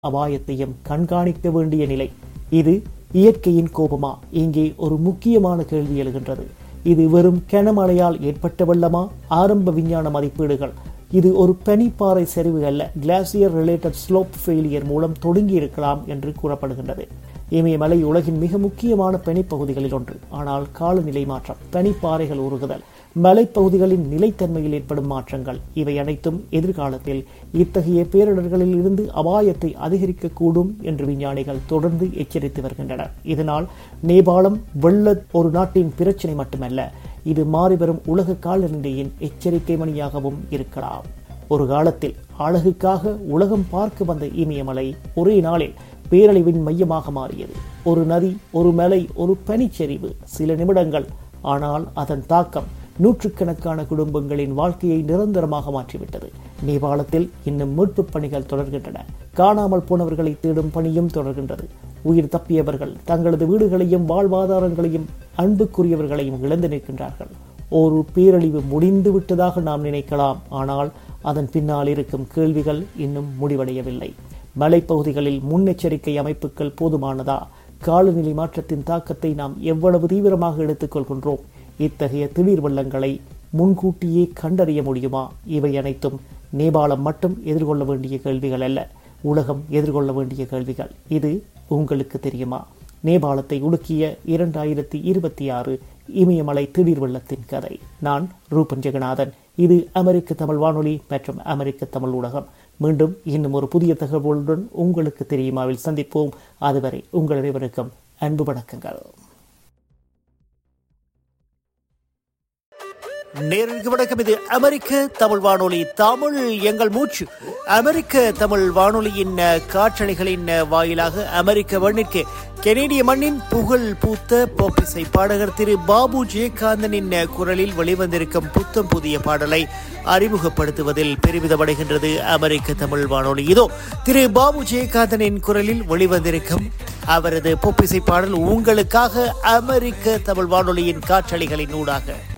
அபாயத்தையும் கண்காணிக்க வேண்டிய நிலை இது இயற்கையின் கோபமா இங்கே ஒரு முக்கியமான கேள்வி எழுகின்றது இது வெறும் கனமழையால் ஏற்பட்ட வெள்ளமா ஆரம்ப விஞ்ஞான மதிப்பீடுகள் இது ஒரு பனிப்பாறை சரிவு அல்ல கிளாசியர் ரிலேட்டட் ஸ்லோப் ஃபெயிலியர் மூலம் தொடங்கி இருக்கலாம் என்று கூறப்படுகின்றது இமயமலை உலகின் மிக முக்கியமான பனிப்பகுதிகளில் ஒன்று ஆனால் காலநிலை மாற்றம் பனிப்பாறைகள் உருகுதல் மலைப்பகுதிகளின் நிலைத்தன்மையில் ஏற்படும் மாற்றங்கள் இவை அனைத்தும் எதிர்காலத்தில் இத்தகைய பேரிடர்களில் இருந்து அபாயத்தை அதிகரிக்கக்கூடும் என்று விஞ்ஞானிகள் தொடர்ந்து எச்சரித்து வருகின்றனர் இதனால் நேபாளம் வெள்ள ஒரு நாட்டின் பிரச்சனை மட்டுமல்ல இது மாறிவரும் உலக காலநிலையின் எச்சரிக்கை மணியாகவும் இருக்கலாம் ஒரு காலத்தில் அழகுக்காக உலகம் பார்க்க வந்த இமயமலை ஒரே நாளில் பேரழிவின் மையமாக மாறியது ஒரு நதி ஒரு மலை ஒரு பனிச்சரிவு சில நிமிடங்கள் ஆனால் அதன் தாக்கம் நூற்றுக்கணக்கான குடும்பங்களின் வாழ்க்கையை நிரந்தரமாக மாற்றிவிட்டது நேபாளத்தில் இன்னும் மீட்புப் பணிகள் தொடர்கின்றன காணாமல் போனவர்களை தேடும் பணியும் தொடர்கின்றது உயிர் தப்பியவர்கள் தங்களது வீடுகளையும் வாழ்வாதாரங்களையும் அன்புக்குரியவர்களையும் இழந்து நிற்கின்றார்கள் ஒரு பேரழிவு முடிந்து விட்டதாக நாம் நினைக்கலாம் ஆனால் அதன் பின்னால் இருக்கும் கேள்விகள் இன்னும் முடிவடையவில்லை மலைப்பகுதிகளில் முன்னெச்சரிக்கை அமைப்புகள் போதுமானதா காலநிலை மாற்றத்தின் தாக்கத்தை நாம் எவ்வளவு தீவிரமாக எடுத்துக்கொள்கின்றோம் இத்தகைய திடீர் வெள்ளங்களை முன்கூட்டியே கண்டறிய முடியுமா இவை அனைத்தும் நேபாளம் மட்டும் எதிர்கொள்ள வேண்டிய கேள்விகள் அல்ல உலகம் எதிர்கொள்ள வேண்டிய கேள்விகள் இது உங்களுக்கு தெரியுமா நேபாளத்தை உலுக்கிய இரண்டாயிரத்தி இருபத்தி ஆறு இமயமலை திடீர் வெள்ளத்தின் கதை நான் ரூபன் ஜெகநாதன் இது அமெரிக்க தமிழ் வானொலி மற்றும் அமெரிக்க தமிழ் ஊடகம் மீண்டும் இன்னும் ஒரு புதிய தகவலுடன் உங்களுக்கு தெரியுமாவில் சந்திப்போம் அதுவரை உங்கள் அனைவருக்கும் அன்பு வணக்கங்கள் நேருக்கு வணக்கம் இது அமெரிக்க தமிழ் வானொலி தமிழ் எங்கள் மூச்சு அமெரிக்க தமிழ் வானொலியின் காற்றணிகளின் வாயிலாக அமெரிக்க மண்ணிற்கு கெனேடிய மண்ணின் புகழ் பூத்த போப்பிசை பாடகர் திரு பாபு ஜெயகாந்தனின் குரலில் வெளிவந்திருக்கும் புத்தம் புதிய பாடலை அறிமுகப்படுத்துவதில் பெருமிதமடைகின்றது அமெரிக்க தமிழ் வானொலி இதோ திரு பாபு ஜெயகாந்தனின் குரலில் வெளிவந்திருக்கும் அவரது பொப்பிசை பாடல் உங்களுக்காக அமெரிக்க தமிழ் வானொலியின் காற்றலைகளின் ஊடாக